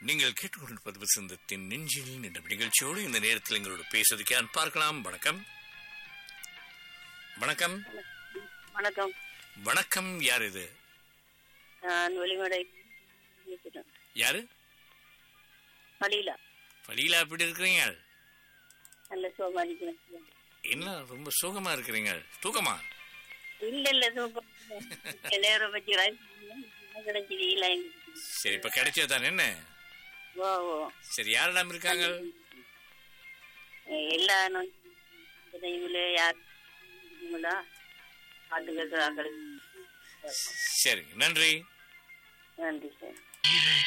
நீங்கள் கேட்டுக்கொண்டிருப்பது வசந்தத்தின் நெஞ்சில் என்ற நிகழ்ச்சியோடு இந்த நேரத்தில் எங்களோட பேசுவதற்கு யார் பார்க்கலாம் வணக்கம் வணக்கம் வணக்கம் வணக்கம் யார் இது நான் வெளிமடை பேசுறேன். யாரு மலிலா பலியில எப்படி இருக்கிறீங்க நல்ல சோமா இருக்கிறேன் என்ன ரொம்ப சோகமா இருக்கிறீங்க தூக்கமா இல்ல இல்ல சூப்பர் நேரம் வச்சுக்கிறேன் கிடைச்சது இல்ல சரி இப்ப கிடைச்சதுதான் என்ன ஓ ஓ சரி யாரெல்லாம் இருக்காங்க எல்லா இதில் யார் இருக்கீங்களா பாட்டு கேட்குறாங்க சரி நன்றி நன்றி சார்